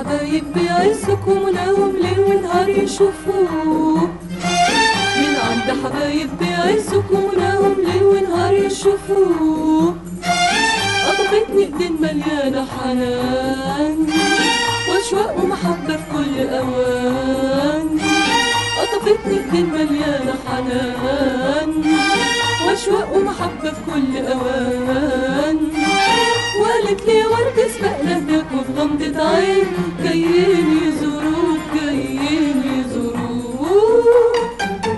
حبايب بيعزك ومناهم ليل ونهار يشوفوك من عند حبايب بيعزك ومناهم ليل ونهار يشوفوك قطفتني ايدين مليانة حنان واشواق ومحبة في كل اوان قطفتني ايدين مليانة حنان واشواق ومحبة في كل اوان وقالت لي ورد سبقنا هناك وفي غمضة عين جايين يزوروك جايين يزوروك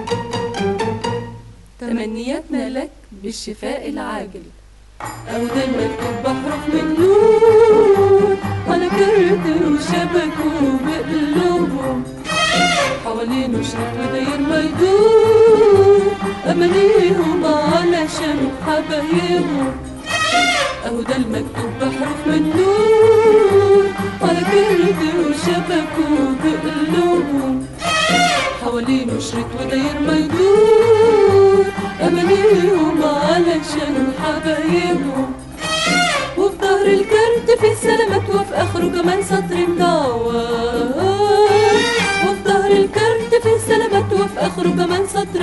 تمنياتنا لك بالشفاء العاجل أو ده المكتوب بحرف من نور على كرت وشبكوا بقلوبهم حوالينه شريط وداير ما يدور أمانيهم علشان حبايبهم أهو ده المكتوب بحرف من نور على كرت وشبكوا بقلوبهم حوالينه شريط وداير ما يدور أمانيهم علشان حبايبهم وفي ظهر الكارت في سلامات وفي آخره كمان سطر مدور وفي ظهر الكارت في سلامات وفي آخره كمان سطر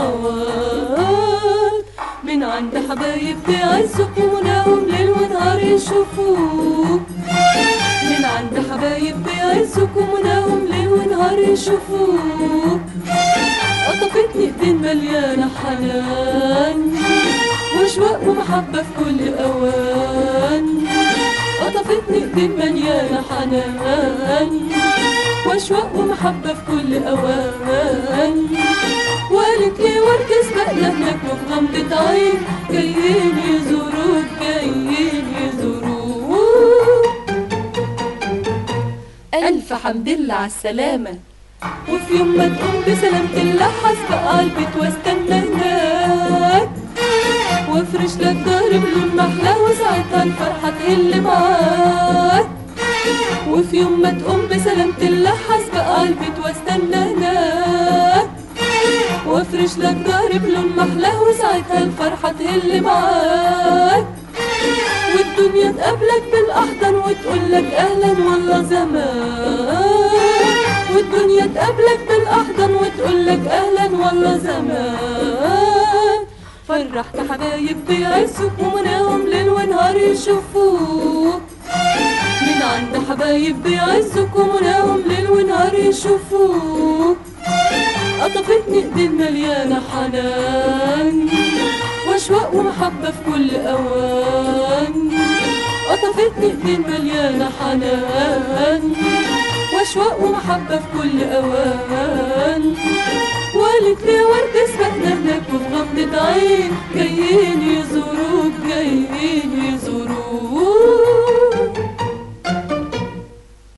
مدور من عند حبايب بيعزك ومناهم ليل ونهار يشوفوك من عند حبايب بيعزك ومناهم ليل ونهار يشوفوك قطفتني ايدين مليانة حنان واشواق ومحبة في كل اوان قطفتني ايدين مليانة حنان واشواق ومحبة في كل اوان وقالت لي ورد سبقنا هناك وفي غمضة عين جايين يزوروك جايين يزوروك ألف حمد لله على السلامة وفي يوم ما تقوم بسلامة الله حسبق قلبي واستنى هناك وافرش لك ضهر بلون محلى وساعتها الفرحة تهل معاك وفي يوم ما تقوم بسلامة الله حسبق قلبي واستنى هناك وافرش لك ضهر بلون محلى وساعتها الفرحة تهل معاك والدنيا تقابلك بالأحضان وتقول لك أهلا والله زمان والدنيا تقابلك بالأحضان وتقول لك أهلا والله زمان فرحت حبايب بيعزك ومناهم ليل ونهار يشوفوك من عند حبايب بيعزك ومناهم ليل ونهار يشوفوك قطفتني ايدين مليانة حنان واشواق ومحبة في كل اوان قطفتني ايدين مليانة حنان واشواق ومحبة في كل اوان وقالت لي ورد